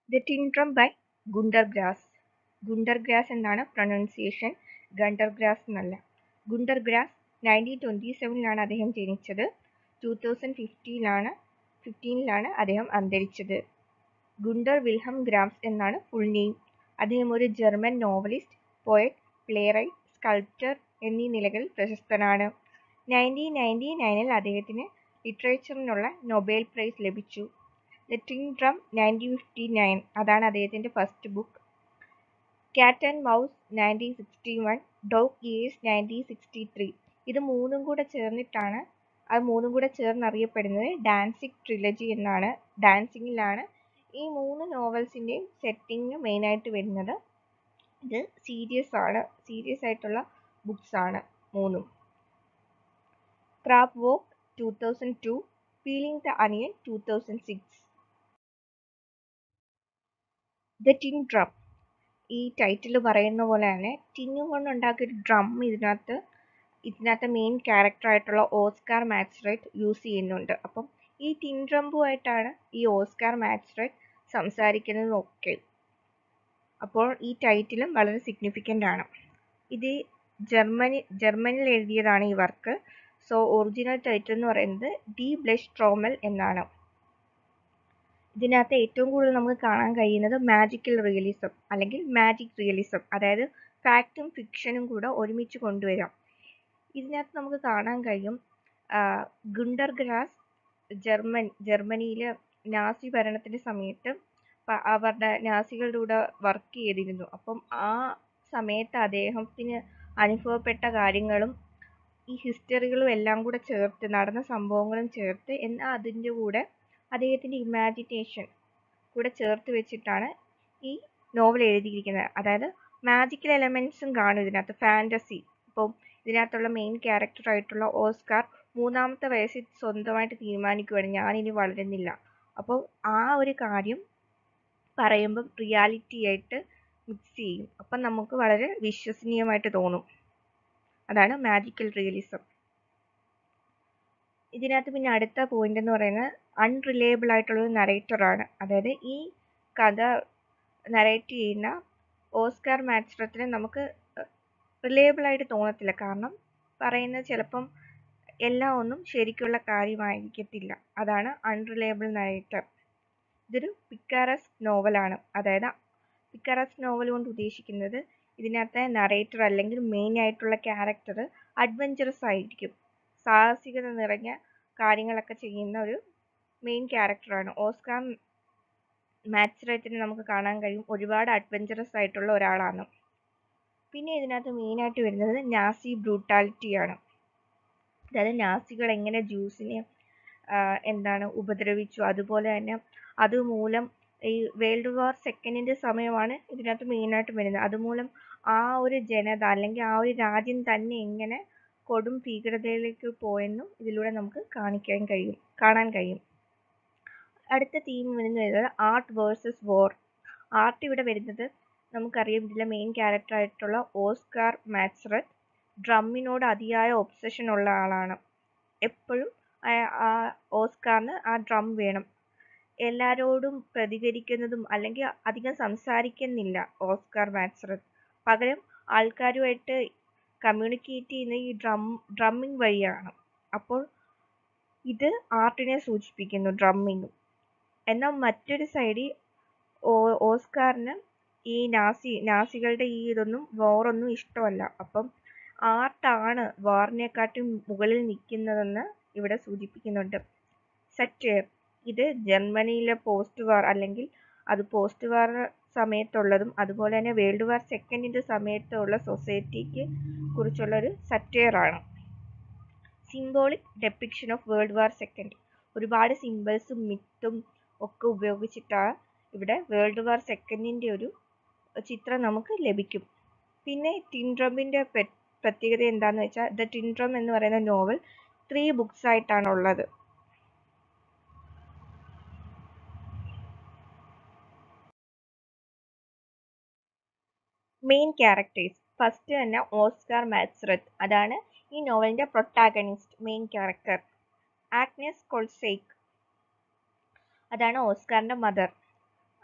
the tin drum by Gunter Grass Gunter Grass എന്നാണ് pronunciation Gunter Grass എന്നല്ല Gunter Grass nineteen twenty സെവനിലാണ് അദ്ദേഹം ജനിച്ചത് ടു തൗസൻഡ് ഫിഫ്റ്റിയിലാണ് ഫിഫ്റ്റീനിലാണ് അദ്ദേഹം അന്തരിച്ചത് ഗുണ്ടർ വിൽഹം ഗ്രാംസ് എന്നാണ് ഫുൾ നെയിം അദ്ദേഹം ഒരു German novelist poet playwright sculptor എന്നീ നിലകളിൽ പ്രശസ്തനാണ് നയൻറ്റീൻ നയൻറ്റി നയനിൽ അദ്ദേഹത്തിന് ലിറ്ററേച്ചറിനുള്ള നൊബേൽ പ്രൈസ് ലഭിച്ചു the tin drum nineteen fifty nine അതാണ് അദ്ദേഹത്തിൻ്റെ first book cat and mouse nineteen sixty one dog years nineteen sixty three ഇത് മൂന്നും കൂടെ ചേർന്നിട്ടാണ് അത് മൂന്നും കൂടെ ചേർന്ന് അറിയപ്പെടുന്നത് ഡാൻസിങ് ട്രിലജി എന്നാണ് ഡാൻസിങ്ങിലാണ് ഈ മൂന്ന് നോവൽസിൻ്റെയും സെറ്റിംഗ് മെയിനായിട്ട് വരുന്നത് ഇത് സീരിയസ് ആണ് സീരിയസ് ആയിട്ടുള്ള ബുക്സ് ആണ് മൂന്നും crab walk two thousand two feeling the onion two thousand six the tin drum ഈ ടൈറ്റിൽ പറയുന്ന പോലെ തന്നെ ടിന്നു കൊണ്ടുണ്ടാക്കിയ ഒരു ഡ്രം ഇതിനകത്ത് ഇതിനകത്ത് മെയിൻ ക്യാരക്ടറായിട്ടുള്ള ഓസ്കാർ മാക്സ്റൈറ്റ് യൂസ് ചെയ്യുന്നുണ്ട് അപ്പം ഈ ടിൻ ഡ്രംബുമായിട്ടാണ് ഈ ഓസ്കാർ മാക്സ്റൈറ്റ് സംസാരിക്കുന്നതൊക്കെ അപ്പോൾ ഈ ടൈറ്റിലും വളരെ സിഗ്നിഫിക്കൻ്റ് ആണ് ഇത് ജർമ്മനി ജർമ്മനിയിൽ എഴുതിയതാണ് ഈ വർക്ക് സോ ഒറിജിനൽ ടൈറ്റിൽ എന്ന് പറയുന്നത് ഡി ബ്ലഷ് ട്രോമൽ എന്നാണ് ഇതിനകത്ത് ഏറ്റവും കൂടുതൽ നമുക്ക് കാണാൻ കഴിയുന്നത് മാജിക്കൽ റിയലിസം അല്ലെങ്കിൽ മാജിക് റിയലിസം അതായത് ഫാക്റ്റും ഫിക്ഷനും കൂടെ ഒരുമിച്ച് കൊണ്ടുവരാം ഇതിനകത്ത് നമുക്ക് കാണാൻ കഴിയും ഗുണ്ടർ ഗ്രാസ് ജർമ്മൻ ജർമ്മനിയിൽ നാസി ഭരണത്തിൻ്റെ സമയത്ത് അവരുടെ നാസികളുടെ കൂടെ വർക്ക് ചെയ്തിരുന്നു അപ്പം ആ സമയത്ത് അദ്ദേഹത്തിന് അനുഭവപ്പെട്ട കാര്യങ്ങളും ഈ ഹിസ്റ്ററികളും എല്ലാം കൂടെ ചേർത്ത് നടന്ന സംഭവങ്ങളും ചേർത്ത് എന്നാൽ അതിൻ്റെ കൂടെ അദ്ദേഹത്തിൻ്റെ ഇമാജിനേഷൻ കൂടെ ചേർത്ത് വെച്ചിട്ടാണ് ഈ നോവൽ എഴുതിയിരിക്കുന്നത് അതായത് മാജിക്കൽ എലമെൻസും കാണും ഇതിനകത്ത് ഫാൻറ്റസി ഇപ്പം ഇതിനകത്തുള്ള മെയിൻ ക്യാരക്ടറായിട്ടുള്ള ഓസ്കാർ മൂന്നാമത്തെ വയസ്സിൽ സ്വന്തമായിട്ട് തീരുമാനിക്കുകയാണ് ഞാനിനി വളരുന്നില്ല അപ്പോൾ ആ ഒരു കാര്യം പറയുമ്പം റിയാലിറ്റി ആയിട്ട് മിക്സ് ചെയ്യും അപ്പം നമുക്ക് വളരെ വിശ്വസനീയമായിട്ട് തോന്നും അതാണ് മാജിക്കൽ റിയലിസം ഇതിനകത്ത് പിന്നെ അടുത്ത പോയിന്റ് എന്ന് പറയുന്നത് അൺറിലയബിൾ ആയിട്ടുള്ളൊരു നറേറ്ററാണ് അതായത് ഈ കഥ നറേറ്റ് ചെയ്യുന്ന ഓസ്കാർ മാക്സ്ട്രത്തിന് നമുക്ക് റിലയബിൾ ആയിട്ട് തോന്നത്തില്ല കാരണം പറയുന്നത് ചിലപ്പം എല്ലാം ഒന്നും ശരിക്കുള്ള കാര്യമായിരിക്കത്തില്ല അതാണ് അൺറിലയബിൾ നറേറ്റർ ഇതൊരു പിക്കാറസ് നോവലാണ് അതായത് പിക്കാറസ് നോവൽ കൊണ്ട് ഉദ്ദേശിക്കുന്നത് ഇതിനകത്തെ നറേറ്റർ അല്ലെങ്കിൽ മെയിൻ ആയിട്ടുള്ള ക്യാരക്ടർ അഡ്വഞ്ചറസ് ആയിരിക്കും സാഹസികത നിറഞ്ഞ കാര്യങ്ങളൊക്കെ ചെയ്യുന്ന ഒരു മെയിൻ ക്യാരക്ടറാണ് ഓസ്കാർ മാത്സറേറ്റിന് നമുക്ക് കാണാൻ കഴിയും ഒരുപാട് അഡ്വഞ്ചറസ് ആയിട്ടുള്ള ഒരാളാണ് പിന്നെ ഇതിനകത്ത് മെയിനായിട്ട് വരുന്നത് നാസി ബ്രൂട്ടാലിറ്റിയാണ് അതായത് നാസികൾ എങ്ങനെ ജ്യൂസിനെ എന്താണ് ഉപദ്രവിച്ചു അതുപോലെ തന്നെ അതുമൂലം ഈ വേൾഡ് വാർ സെക്കൻഡിൻ്റെ സമയമാണ് ഇതിനകത്ത് മെയിനായിട്ട് വരുന്നത് അതുമൂലം ആ ഒരു ജനത അല്ലെങ്കിൽ ആ ഒരു രാജ്യം തന്നെ എങ്ങനെ കൊടും ഭീകരതയിലേക്ക് പോയെന്നും ഇതിലൂടെ നമുക്ക് കാണിക്കാൻ കഴിയും കാണാൻ കഴിയും അടുത്ത തീം വരുന്നത് ആർട്ട് വേഴ്സസ് വോർ ആർട്ട് ഇവിടെ വരുന്നത് നമുക്കറിയാം ഇതിലെ മെയിൻ ക്യാരക്ടറായിട്ടുള്ള ഓസ്കാർ മാക്സ്റത്ത് ഡ്രമ്മിനോട് അതിയായ ഒബ്സഷൻ ഉള്ള ആളാണ് എപ്പോഴും ആ ഓസ്കാറിന് ആ ഡ്രം വേണം എല്ലാരോടും പ്രതികരിക്കുന്നതും അല്ലെങ്കിൽ അധികം സംസാരിക്കുന്നില്ല ഓസ്കാർ മാക്സ്റത്ത് പകരം ആൾക്കാരുമായിട്ട് കമ്മ്യൂണിക്കേറ്റ് ചെയ്യുന്ന ഈ ഡ്രം ഡ്രമ്മിങ് വഴിയാണ് അപ്പോൾ ഇത് ആർട്ടിനെ സൂചിപ്പിക്കുന്നു ഡ്രമ്മിങ്ങും എന്നാൽ മറ്റൊരു സൈഡിൽ ഓസ്കാറിന് ഈ നാസി നാസികളുടെ ഈ ഇതൊന്നും വാറൊന്നും ഇഷ്ടമല്ല അപ്പം ആർട്ടാണ് വാറിനെക്കാട്ടും മുകളിൽ നിൽക്കുന്നതെന്ന് ഇവിടെ സൂചിപ്പിക്കുന്നുണ്ട് സറ്റയർ ഇത് ജർമ്മനിയിലെ പോസ്റ്റ് വാർ അല്ലെങ്കിൽ അത് പോസ്റ്റ് വാർ സമയത്തുള്ളതും അതുപോലെ തന്നെ വേൾഡ് വാർ സെക്കൻഡിൻ്റെ സമയത്തുള്ള സൊസൈറ്റിക്ക് കുറിച്ചുള്ള ഒരു സറ്റയറാണ് symbolic depiction of world war second ഒരുപാട് സിമ്പിൾസും മിത്തും ഒക്കെ ഉപയോഗിച്ചിട്ടാണ് ഇവിടെ വേൾഡ് വാർ സെക്കൻഡിൻ്റെ ഒരു ചിത്രം നമുക്ക് ലഭിക്കും പിന്നെ ടിൻഡ്രമിൻ്റെ പ്രത്യേകത എന്താണെന്ന് വെച്ചാൽ ദ ടിൻഡ്രം എന്ന് പറയുന്ന നോവൽ ത്രീ ബുക്സ് ആയിട്ടാണ് ഉള്ളത് മെയിൻ ക്യാരക്ടേഴ്സ് ഫസ്റ്റ് തന്നെ ഓസ്കാർ മാത്സ്റത്ത് അതാണ് ഈ നോവലിൻ്റെ protagonist main character Agnes Koljaiczek അതാണ് ഓസ്കാറിൻ്റെ മദർ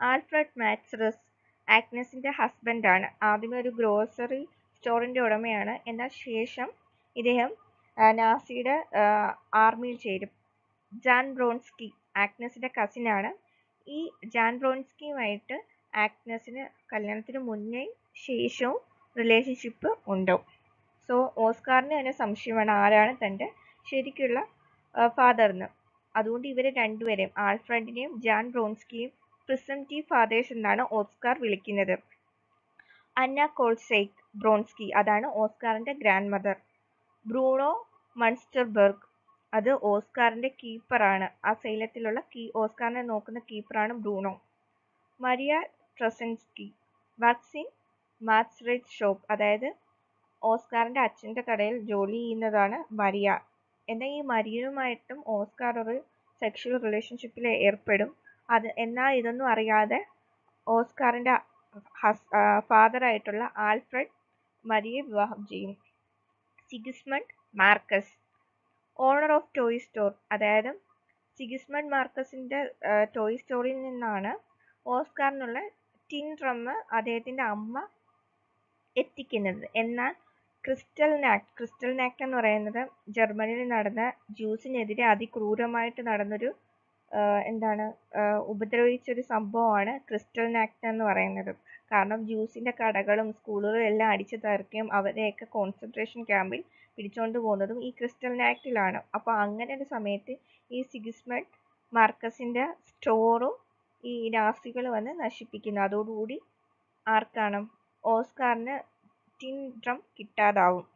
ആൽഫ്രഡ് മാക്സ്റസ് ആഗ്നസിന്റെ ഹസ്ബൻഡാണ് ആദ്യമേ ഒരു ഗ്രോസറി സ്റ്റോറിന്റെ ഉടമയാണ് എന്നാൽ ശേഷം ഇദ്ദേഹം ആ, നാസിയുടെ ആർമിയിൽ ചേരും ജാൻ ബ്രോൺസ്കി ആഗ്നസിന്റെ കസിനാണ് ഈ ജാൻ ബ്രോൺസ്കിയുമായിട്ട് ആഗ്നസിന് കല്യാണത്തിന് മുന്നേ ശേഷവും റിലേഷൻഷിപ്പ് ഉണ്ടോ സോ ഓസ്കാറിന് തന്നെ സംശയമാണ് ആരാണ് തൻ്റെ ശരിക്കുള്ള ഫാദർ എന്ന് അതുകൊണ്ട് ഇവരെ രണ്ടുപേരെയും ആൽഫ്രഡിനെയും ജാൻ ബ്രോൺസ്കിയും പ്രിസംറ്റീവ് ഫാദേഴ്സ് എന്നാണ് ഓസ്കാർ വിളിക്കുന്നത് അന്ന കോൾസെയ്ക്ക് ബ്രോൺസ്കി അതാണ് ഓസ്കാറിന്റെ ഗ്രാൻഡ് മദർ ബ്രൂണോ മൺസ്റ്റർബർഗ് അത് ഓസ്കാറിന്റെ കീപ്പറാണ് ആ സൈലത്തിലുള്ള കീ ഓസ്കാറിനെ നോക്കുന്ന കീപ്പറാണ് Bruno Maria Truczinski works in Matzerath shop അതായത് ഓസ്കാറിന്റെ അച്ഛന്റെ കടയിൽ ജോലി ചെയ്യുന്നതാണ് മരിയ എന്നാൽ ഈ മരിയയുമായിട്ടും ഓസ്കാർ ഒരു സെക്ഷൽ റിലേഷൻഷിപ്പിൽ ഏർപ്പെടും അത് എന്നാൽ ഇതൊന്നും അറിയാതെ ഓസ്കാറിന്റെ ഹസ് ഫാദർ ആയിട്ടുള്ള ആൽഫ്രഡ് മരിയെ വിവാഹം ചെയ്യും Sigismund Markus owner of toy store അതായത് സിഗിസ്മണ്ട് മാർക്കസിന്റെ ടോയ് സ്റ്റോറിൽ നിന്നാണ് ഓസ്കാറിനുള്ള ടിൻ ഡ്രമ്മ് അദ്ദേഹത്തിന്റെ അമ്മ എത്തിക്കുന്നത് എന്നാൽ ക്രിസ്റ്റൽ നാക്ട് ക്രിസ്റ്റൽ നാക്ട് എന്ന് പറയുന്നത് ജർമ്മനിയിൽ നടന്ന ജ്യൂസിനെതിരെ അതിക്രൂരമായിട്ട് നടന്നൊരു ആഹ് എന്താണ് ആഹ് ഉപദ്രവിച്ചൊരു സംഭവമാണ് ക്രിസ്റ്റൽ നാക്ട് എന്ന് പറയുന്നത് കാരണം ജ്യൂസിന്റെ കടകളും സ്കൂളുകളും എല്ലാം അടിച്ചു തകർക്കുകയും അവരെയൊക്കെ കോൺസെൻട്രേഷൻ ക്യാമ്പിൽ പിടിച്ചുകൊണ്ട് പോകുന്നതും ഈ ക്രിസ്റ്റൽ നാക്റ്റിലാണ് അപ്പോൾ അങ്ങനെ ഒരു സമയത്ത് ഈ സിഗിസ്മണ്ട് മാർക്കസിന്റെ സ്റ്റോറും ഈ നാസികൾ വന്ന് നശിപ്പിക്കുന്നു അതോടുകൂടി ആർക്കാണ് ഓസ്കാറിന് ടിൻ ഡ്രം കിട്ടാതാവും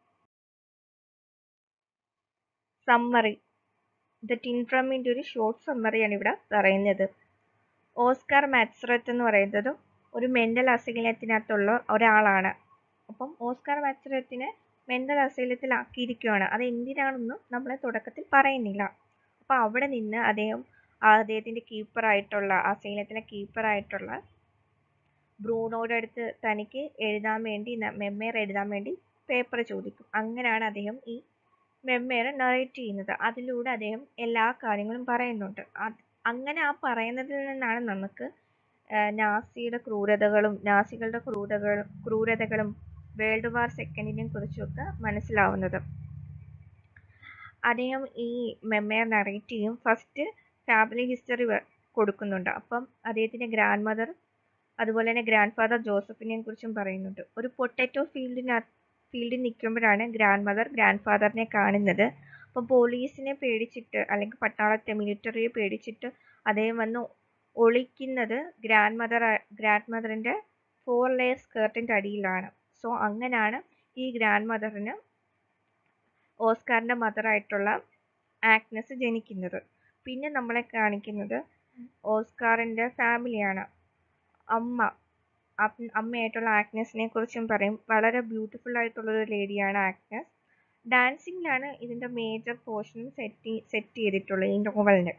സമ്മറി ദ ടിൻ ഡ്രമ്മിൻ്റെ ഒരു ഷോർട്ട് സമ്മറിയാണ് ഇവിടെ പറയുന്നത് ഓസ്കാർ മാറ്റ്സ്റത്ത് എന്ന് പറയുന്നതും ഒരു മെൻ്റൽ അസൈലത്തിനകത്തുള്ള ഒരാളാണ് അപ്പം ഓസ്കാർ മാറ്റ്സ്റത്തിനെ മെൻ്റൽ അസൈലത്തിലാക്കിയിരിക്കുകയാണ് അത് എന്തിനാണെന്നും നമ്മളെ തുടക്കത്തിൽ പറയുന്നില്ല അപ്പോൾ അവിടെ നിന്ന് അദ്ദേഹം അദ്ദേഹത്തിൻ്റെ കീപ്പറായിട്ടുള്ള അസൈലത്തിലെ കീപ്പറായിട്ടുള്ള ബ്രൂണോയുടെ അടുത്ത് തനിക്ക് എഴുതാൻ വേണ്ടി മെമ്മേർ എഴുതാൻ വേണ്ടി പേപ്പർ ചോദിക്കും അങ്ങനെയാണ് അദ്ദേഹം ഈ മെമ്മേർ നറേറ്റ് ചെയ്യുന്നത് അതിലൂടെ അദ്ദേഹം എല്ലാ കാര്യങ്ങളും പറയുന്നുണ്ട് അത് അങ്ങനെ ആ പറയുന്നതിൽ നിന്നാണ് നമുക്ക് ആഹ് നാസിയുടെ ക്രൂരതകളും നാസികളുടെ ക്രൂരതകൾ ക്രൂരതകളും വേൾഡ് വാർ സെക്കൻഡിനെയും കുറിച്ചൊക്കെ മനസ്സിലാവുന്നത് അദ്ദേഹം ഈ മെമ്മേർ നറേറ്റ് ചെയ്യും ഫസ്റ്റ് ഫാമിലി ഹിസ്റ്ററി കൊടുക്കുന്നുണ്ട് അപ്പം അദ്ദേഹത്തിൻ്റെ ഗ്രാൻഡ് മദർ അതുപോലെ തന്നെ ഗ്രാൻഡ് ഫാദർ ജോസഫിനെയും കുറിച്ചും പറയുന്നുണ്ട് ഒരു പൊട്ടറ്റോ ഫീൽഡിന ഫീൽഡിൽ നിൽക്കുമ്പോഴാണ് ഗ്രാൻഡ് മദർ ഗ്രാൻഡ് ഫാദറിനെ കാണുന്നത് അപ്പോൾ പോലീസിനെ പേടിച്ചിട്ട് അല്ലെങ്കിൽ പട്ടാളത്തെ മിലിറ്ററിയെ പേടിച്ചിട്ട് അദ്ദേഹം വന്ന് ഒളിക്കുന്നത് ഗ്രാൻഡ് മദർ ഗ്രാൻഡ് മദറിൻ്റെ ഫോർ ലെയർ സ്കേർട്ടിൻ്റെ അടിയിലാണ് സോ അങ്ങനെയാണ് ഈ ഗ്രാൻഡ് മദറിന് ഓസ്കാറിൻ്റെ മദറായിട്ടുള്ള ആഗ്നസ് ജനിക്കുന്നത് പിന്നെ നമ്മളെ കാണിക്കുന്നത് ഓസ്കാറിൻ്റെ ഫാമിലിയാണ് അമ്മ അം- അമ്മയായിട്ടുള്ള ആഗ്നസിനെ കുറിച്ചും പറയും വളരെ ബ്യൂട്ടിഫുൾ ആയിട്ടുള്ള ഒരു ലേഡിയാണ് ആഗ്നസ് ഡാൻസിങ്ങിലാണ് ഇതിൻ്റെ മേജർ പോർഷനും സെറ്റ് സെറ്റ് ചെയ്തിട്ടുള്ളത് ഈ നോവലിന്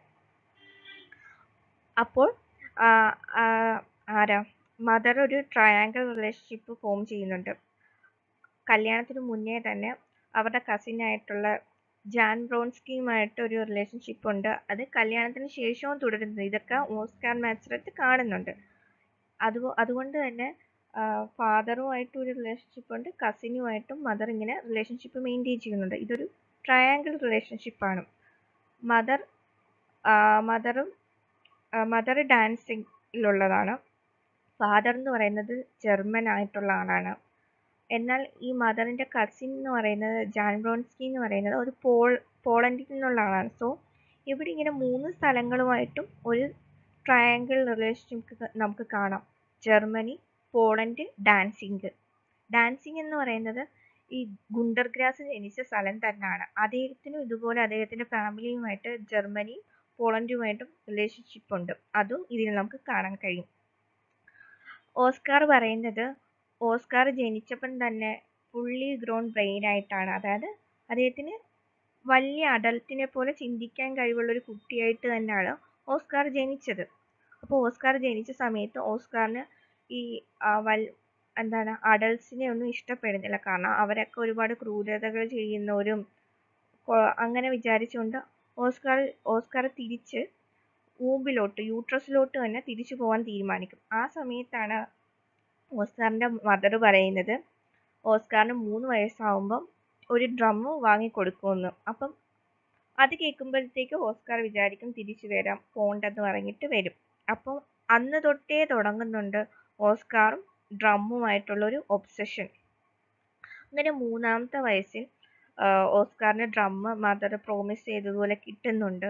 അപ്പോൾ ആ, ആ, ആരാ മദർ ഒരു ട്രയാങ്കിൾ റിലേഷൻഷിപ്പ് ഫോം ചെയ്യുന്നുണ്ട് കല്യാണത്തിന് മുന്നേ തന്നെ അവരുടെ കസിനായിട്ടുള്ള ജാൻ ബ്രോൺസ്കിയുമായിട്ട് ഒരു റിലേഷൻഷിപ്പ് ഉണ്ട് അത് കല്യാണത്തിന് ശേഷവും തുടരുന്നത് ഇതൊക്കെ ഓസ്കാർ മാച്ചറത്ത് കാണുന്നുണ്ട് അത് അതുകൊണ്ട് തന്നെ ഫാദറുമായിട്ടും ഒരു റിലേഷൻഷിപ്പ് ഉണ്ട് കസിനുമായിട്ടും മദർ ഇങ്ങനെ റിലേഷൻഷിപ്പ് മെയിൻറ്റെയിൻ ചെയ്യുന്നുണ്ട് ഇതൊരു ട്രയാങ്കിൾ റിലേഷൻഷിപ്പാണ് മദർ മദറും മദർ ഡാൻസിങ്ങിലുള്ളതാണ് ഫാദർ എന്ന് പറയുന്നത് ജർമ്മൻ ആയിട്ടുള്ള ആളാണ് എന്നാൽ ഈ മദറിൻ്റെ കസിൻ എന്ന് പറയുന്നത് ജാൻ ബ്രോൺസ്കി എന്ന് പറയുന്നത് ഒരു പോൾ പോളണ്ടിൽ നിന്നുള്ള ആളാണ് സോ ഇവിടെ ഇങ്ങനെ മൂന്ന് സ്ഥലങ്ങളുമായിട്ടും ഒരു ട്രയാങ്കിൾ റിലേഷൻഷിപ്പ് നമുക്ക് കാണാം ജർമ്മനി പോളണ്ട് ഡാൻസിങ് ഡാൻസിങ് എന്ന് പറയുന്നത് ഈ ഗുണ്ടർ ഗ്രാസ് ജനിച്ച സ്ഥലം തന്നെയാണ് അദ്ദേഹത്തിനും ഇതുപോലെ അദ്ദേഹത്തിൻ്റെ ഫാമിലിയുമായിട്ട് ജർമ്മനി പോളണ്ടുമായിട്ടും റിലേഷൻഷിപ്പ് ഉണ്ട് അതും ഇതിൽ നമുക്ക് കാണാൻ കഴിയും ഓസ്കാർ പറയുന്നത് ഓസ്കാർ ജനിച്ചപ്പം തന്നെ ഫുള്ളി ഗ്രോൺ ബ്രെയിൻ ആയിട്ടാണ് അതായത് അദ്ദേഹത്തിന് വലിയ അഡൽട്ടിനെ പോലെ ചിന്തിക്കാൻ കഴിവുള്ള ഒരു കുട്ടിയായിട്ട് തന്നെയാണ് ഓസ്കാർ ജനിച്ചത് അപ്പോൾ ഓസ്കാർ ജനിച്ച സമയത്ത് ഓസ്കാറിന് ഈ ആ, വൽ എന്താണ് അഡൽട്സിനെ ഒന്നും ഇഷ്ടപ്പെടുന്നില്ല കാരണം അവരൊക്കെ ഒരുപാട് ക്രൂരതകൾ ചെയ്യുന്നവരും കൊ- അങ്ങനെ വിചാരിച്ചുകൊണ്ട് ഓസ്കാർ ഓസ്കാർ തിരിച്ച് ഊമ്പിലോട്ട് യൂട്രസിലോട്ട് തന്നെ തിരിച്ചു പോകാൻ തീരുമാനിക്കും ആ സമയത്താണ് ഓസ്കാറിൻ്റെ മദർ പറയുന്നത് ഓസ്കാറിന് മൂന്ന് വയസ്സാവുമ്പം ഒരു ഡ്രമ്മ് വാങ്ങിക്കൊടുക്കുമെന്ന് അപ്പം അത് കേൾക്കുമ്പോഴത്തേക്ക് ഓസ്കാർ വിചാരിക്കും തിരിച്ചു വരാം പോണ്ടെന്ന് പറഞ്ഞിട്ട് വരും അപ്പം അന്ന് തൊട്ടേ തുടങ്ങുന്നുണ്ട് ഓസ്കാറും ഡ്രമ്മുമായിട്ടുള്ളൊരു ഒബ്സഷൻ അങ്ങനെ മൂന്നാമത്തെ വയസ്സിൽ ഓസ്കാറിന് ഡ്രമ്മ് മദർ പ്രോമിസ് ചെയ്തതുപോലെ കിട്ടുന്നുണ്ട്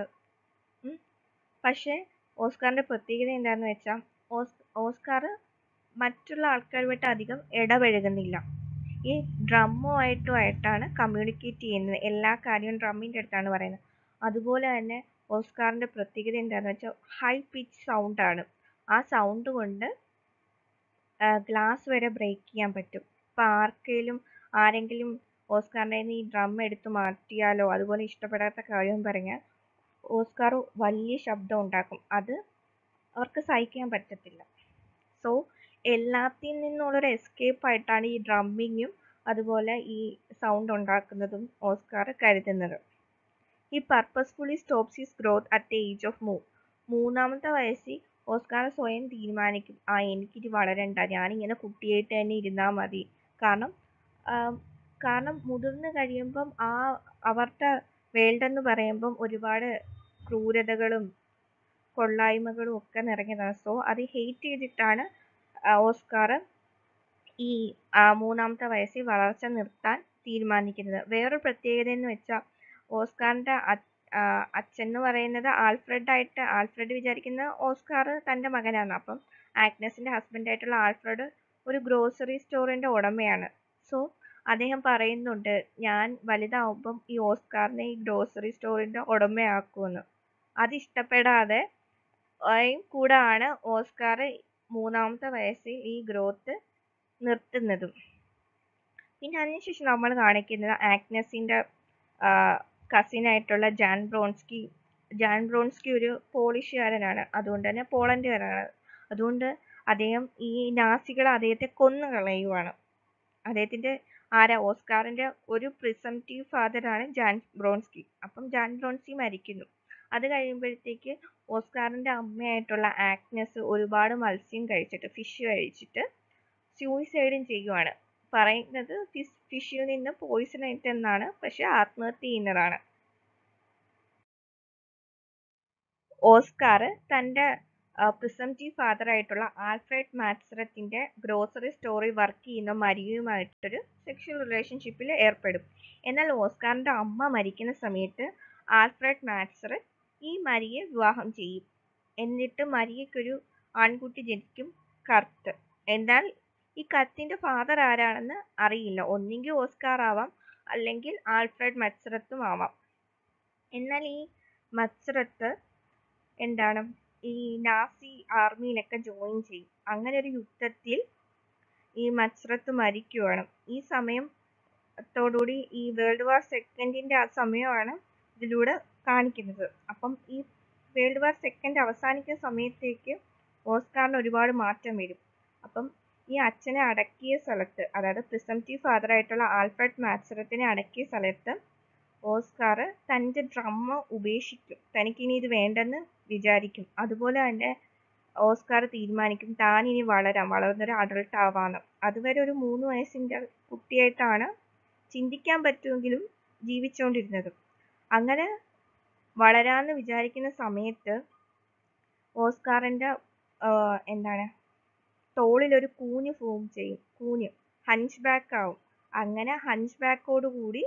പക്ഷേ ഓസ്കാറിൻ്റെ പ്രത്യേകത എന്താണെന്ന് വെച്ചാൽ ഓസ് ഓസ്കാർ മറ്റുള്ള ആൾക്കാരുമായിട്ട് അധികം ഇടപഴകുന്നില്ല ഈ ഡ്രമ്മുമായിട്ടുമായിട്ടാണ് കമ്മ്യൂണിക്കേറ്റ് ചെയ്യുന്നത് എല്ലാ കാര്യവും ഡ്രമ്മിൻ്റെ അടുത്താണ് പറയുന്നത് അതുപോലെ തന്നെ ഓസ്കാറിൻ്റെ പ്രത്യേകത എന്താണെന്ന് വെച്ചാൽ ഹൈ പിച്ച് സൗണ്ടാണ് ആ സൗണ്ട് കൊണ്ട് ഗ്ലാസ് വരെ ബ്രേക്ക് ചെയ്യാൻ പറ്റും ഇപ്പം ആർക്കെങ്കിലും ആരെങ്കിലും ഓസ്കാറിൻ്റെ കയ്യിൽ നിന്ന് ഈ ഡ്രം എടുത്ത് മാറ്റിയാലോ അതുപോലെ ഇഷ്ടപ്പെടാത്ത കാര്യം പറഞ്ഞാൽ ഓസ്കാർ വലിയ ശബ്ദം ഉണ്ടാക്കും അത് അവർക്ക് സഹിക്കാൻ പറ്റത്തില്ല സോ എല്ലാത്തിൽ നിന്നുള്ളൊരു എസ്കേപ്പ് ആയിട്ടാണ് ഈ ഡ്രമ്മിങ്ങും അതുപോലെ ഈ സൗണ്ട് ഉണ്ടാക്കുന്നതും ഓസ്കാർ കരുതുന്നത് ഈ purposefully stops his growth at the age of മൂവ് മൂന്നാമത്തെ വയസ്സിൽ ഓസ്കാർ സ്വയം തീരുമാനിക്കും ആ എനിക്കിത് വളരണ്ട ഞാനിങ്ങനെ കുട്ടിയായിട്ട് തന്നെ ഇരുന്നാൽ മതി കാരണം കാരണം മുതിർന്നു കഴിയുമ്പം ആ അവരുടെ വേൾഡ് എന്ന് പറയുമ്പം ഒരുപാട് ക്രൂരതകളും കൊള്ളായ്മകളും ഒക്കെ നിറഞ്ഞതാണ് സോ അത് ഹെയ്റ്റ് ചെയ്തിട്ടാണ് ഓസ്കാർ ഈ മൂന്നാമത്തെ വയസ്സിൽ വളർച്ച നിർത്താൻ തീരുമാനിക്കുന്നത് വേറൊരു പ്രത്യേകത എന്ന് വെച്ചാൽ ഓസ്കാറിൻ്റെ അച്ഛൻ എന്ന് പറയുന്നത് ആൽഫ്രഡ് ആയിട്ട് ആൽഫ്രഡ് വിചാരിക്കുന്ന ഓസ്കാർ തൻ്റെ മകനാണ് അപ്പം ആഗ്നസിൻ്റെ ഹസ്ബൻഡായിട്ടുള്ള ആൽഫ്രഡ് ഒരു ഗ്രോസറി സ്റ്റോറിൻ്റെ ഉടമയാണ് സോ അദ്ദേഹം പറയുന്നുണ്ട് ഞാൻ വലുതാവുമ്പം ഈ ഓസ്കാറിനെ ഈ ഗ്രോസറി സ്റ്റോറിൻ്റെ ഉടമയാക്കുമെന്ന് അത് ഇഷ്ടപ്പെടാതെ കൂടാണ് ഓസ്കാർ മൂന്നാമത്തെ വയസ്സിൽ ഈ ഗ്രോത്ത് നിർത്തുന്നതും പിന്നെ അതിനുശേഷം നമ്മൾ കാണിക്കുന്നത് ആഗ്നസിൻ്റെ കസിനായിട്ടുള്ള ജാൻ ബ്രോൺസ്കി ജാൻ ബ്രോൺസ്കി ഒരു പോളിഷുകാരനാണ് അതുകൊണ്ട് തന്നെ പോളണ്ടുകാരനാണ് അതുകൊണ്ട് അദ്ദേഹം ഈ നാസികൾ അദ്ദേഹത്തെ കൊന്നു കളയുവാണ് അദ്ദേഹത്തിൻ്റെ ആരാ ഓസ്കാറിൻ്റെ ഒരു പ്രിസംറ്റീവ് ഫാദറാണ് ജാൻ ബ്രോൺസ്കി അപ്പം ജാൻ ബ്രോൺസ്കി മരിക്കുന്നു അത് കഴിയുമ്പോഴത്തേക്ക് ഓസ്കാറിൻ്റെ അമ്മയായിട്ടുള്ള ആഗ്നസ് ഒരുപാട് മത്സ്യം കഴിച്ചിട്ട് ഫിഷ് കഴിച്ചിട്ട് സൂയിസൈഡും ചെയ്യുവാണ് പറയുന്നത് ഫിഷ് ഫിഷിൽ നിന്ന് പോയിസൺ ആയിട്ടെന്നാണ് പക്ഷെ ആത്മഹത്യ ചെയ്യുന്നതാണ് ഓസ്കാർ തൻ്റെ പ്രിസംറ്റീവ് ഫാദർ ആയിട്ടുള്ള ആൽഫ്രഡ് മാത്സറത്തിൻ്റെ ഗ്രോസറി സ്റ്റോറിൽ വർക്ക് ചെയ്യുന്ന മരിയയുമായിട്ടൊരു സെക്ഷൽ റിലേഷൻഷിപ്പിൽ ഏർപ്പെടും എന്നാൽ ഓസ്കാറിൻ്റെ അമ്മ മരിക്കുന്ന സമയത്ത് ആൽഫ്രഡ് മാത്സറത്ത് ഈ മരിയെ വിവാഹം ചെയ്യും എന്നിട്ട് മരിയയ്ക്കൊരു ആൺകുട്ടി ജനിക്കും കർത്ത് എന്നാൽ ഈ കത്തിൻ്റെ ഫാദർ ആരാണെന്ന് അറിയില്ല ഒന്നെങ്കിൽ ഓസ്കാർ ആവാം അല്ലെങ്കിൽ ആൽഫ്രഡ് മത്സരത്തും ആവാം എന്നാൽ ഈ മത്സരത്ത് എന്താണ് ഈ നാസി ആർമിയിലൊക്കെ ജോയിൻ ചെയ്യും അങ്ങനെ ഒരു യുദ്ധത്തിൽ ഈ മത്സരത്ത് മരിക്കുവാണ് ഈ സമയം ത്തോടുകൂടി ഈ വേൾഡ് വാർ സെക്കൻഡിൻ്റെ ആ സമയമാണ് ഇതിലൂടെ കാണിക്കുന്നത് അപ്പം ഈ വേൾഡ് വാർ സെക്കൻഡ് അവസാനിക്കുന്ന സമയത്തേക്ക് ഓസ്കാറിന് ഒരുപാട് മാറ്റം വരും അപ്പം ഈ അച്ഛനെ അടക്കിയ സ്ഥലത്ത് അതായത് പ്രിസംറ്റീവ് ഫാദർ ആയിട്ടുള്ള ആൽഫ്രഡ് മാത്സരത്തിനെ അടക്കിയ സ്ഥലത്ത് ഓസ്കാർ തൻ്റെ ഡ്രമ്മ് ഉപേക്ഷിക്കും തനിക്കിനി ഇത് വേണ്ടെന്ന് വിചാരിക്കും അതുപോലെ തന്നെ ഓസ്കാർ തീരുമാനിക്കും താൻ ഇനി വളരാം വളർന്നൊരു അഡൾട്ട് ആവാന്ന് അതുവരെ ഒരു മൂന്ന് വയസ്സിൻ്റെ കുട്ടിയായിട്ടാണ് ചിന്തിക്കാൻ പറ്റുമെങ്കിലും ജീവിച്ചുകൊണ്ടിരുന്നത് അങ്ങനെ വളരാന്ന് വിചാരിക്കുന്ന സമയത്ത് ഓസ്കാറിൻ്റെ എന്താണ് തോളിലൊരു കൂഞ്ഞ് ഫോം ചെയ്യും കൂഞ്ഞ് ഹഞ്ച് ബാക്ക് ആവും അങ്ങനെ ഹഞ്ച് ബാക്കോട് കൂടി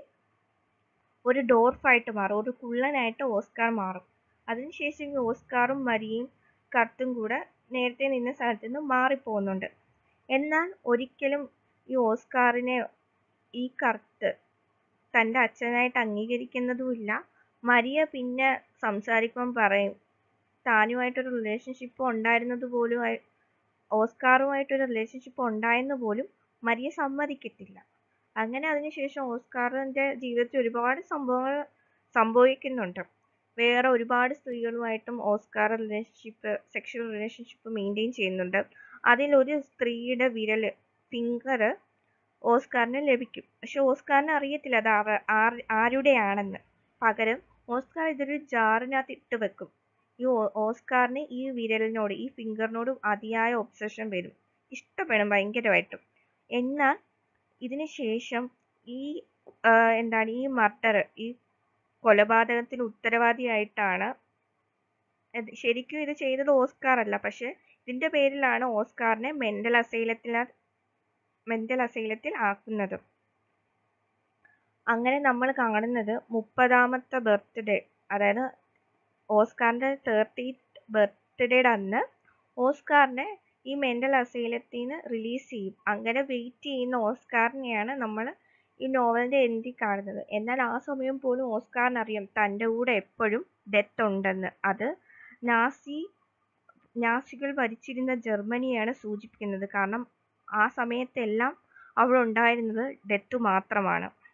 ഒരു ഡോർഫായിട്ട് മാറും ഒരു കുള്ളനായിട്ട് ഓസ്കാർ മാറും അതിനുശേഷം ഈ ഓസ്കാറും മരിയും കർത്തും കൂടെ നേരത്തെ നിന്ന സ്ഥലത്ത് നിന്ന് മാറിപ്പോകുന്നുണ്ട് എന്നാൽ ഒരിക്കലും ഈ ഓസ്കാറിനെ ഈ കർത്ത് തൻ്റെ അച്ഛനായിട്ട് അംഗീകരിക്കുന്നതുമില്ല മരിയ പിന്നെ സംസാരിക്കുമ്പം പറയും താനുമായിട്ടൊരു റിലേഷൻഷിപ്പ് ഉണ്ടായിരുന്നത് പോലും ഓസ്കാറുമായിട്ടൊരു റിലേഷൻഷിപ്പ് ഉണ്ടായെന്ന് പോലും മരിയ സമ്മതിക്കത്തില്ല അങ്ങനെ അതിനുശേഷം ഓസ്കാറിൻ്റെ ജീവിതത്തിൽ ഒരുപാട് സംഭവങ്ങൾ സംഭവിക്കുന്നുണ്ട് വേറെ ഒരുപാട് സ്ത്രീകളുമായിട്ടും Oscar relationship sexual relationship maintain ചെയ്യുന്നുണ്ട് അതിലൊരു സ്ത്രീയുടെ വിരൽ ഫിംഗർ ഓസ്കാറിന് ലഭിക്കും പക്ഷെ ഓസ്കാറിന് അറിയത്തില്ല അത് ആരുടെയാണെന്ന് പകരം ഓസ്കാർ ഇതൊരു ജാറിനകത്ത് ഇട്ട് വെക്കും ഈ ഓ- ഓസ്കാറിന് ഈ വിരലിനോട് ഈ ഫിംഗറിനോട് അതിയായ ഒബ്സഷൻ വരും ഇഷ്ടപ്പെടും ഭയങ്കരമായിട്ടും എന്നാൽ ഇതിന് ശേഷം ഈ ആ, എന്താണ് ഈ മർഡർ ഈ കൊലപാതകത്തിന് ഉത്തരവാദിയായിട്ടാണ് ഇത് ശരിക്കും ഇത് ചെയ്തത് ഓസ്കാർ അല്ല പക്ഷെ ഇതിന്റെ പേരിലാണ് ഓസ്കാറിനെ മെന്റൽ അസൈലത്തിൽ മെന്റൽ അസൈലത്തിൽ ആക്കുന്നത് അങ്ങനെ നമ്മൾ കാണുന്നത് മുപ്പതാമത്തെ ബർത്ത്ഡേ അതായത് ഓസ്കാറിന്റെ തേർട്ടീത്ത് ബർത്ത്ഡേയുടെ അന്ന് ഓസ്കാറിനെ ഈ മെന്റൽ അസൈലത്തിൽ നിന്ന് റിലീസ് ചെയ്യും അങ്ങനെ വെയിറ്റ് ചെയ്യുന്ന ഓസ്കാറിനെയാണ് നമ്മൾ ഈ നോവലിന്റെ എൻഡിൽ കാണുന്നത് എന്നാൽ ആ സമയം പോലും ഓസ്കാറിന് അറിയാം തൻ്റെ കൂടെ എപ്പോഴും ഡെത്ത് ഉണ്ടെന്ന് അത് നാസി നാസികൾ ഭരിച്ചിരുന്ന ജർമ്മനിയാണ് സൂചിപ്പിക്കുന്നത് കാരണം ആ സമയത്തെല്ലാം അവിടെ ഉണ്ടായിരുന്നത് ഡെത്ത് മാത്രമാണ്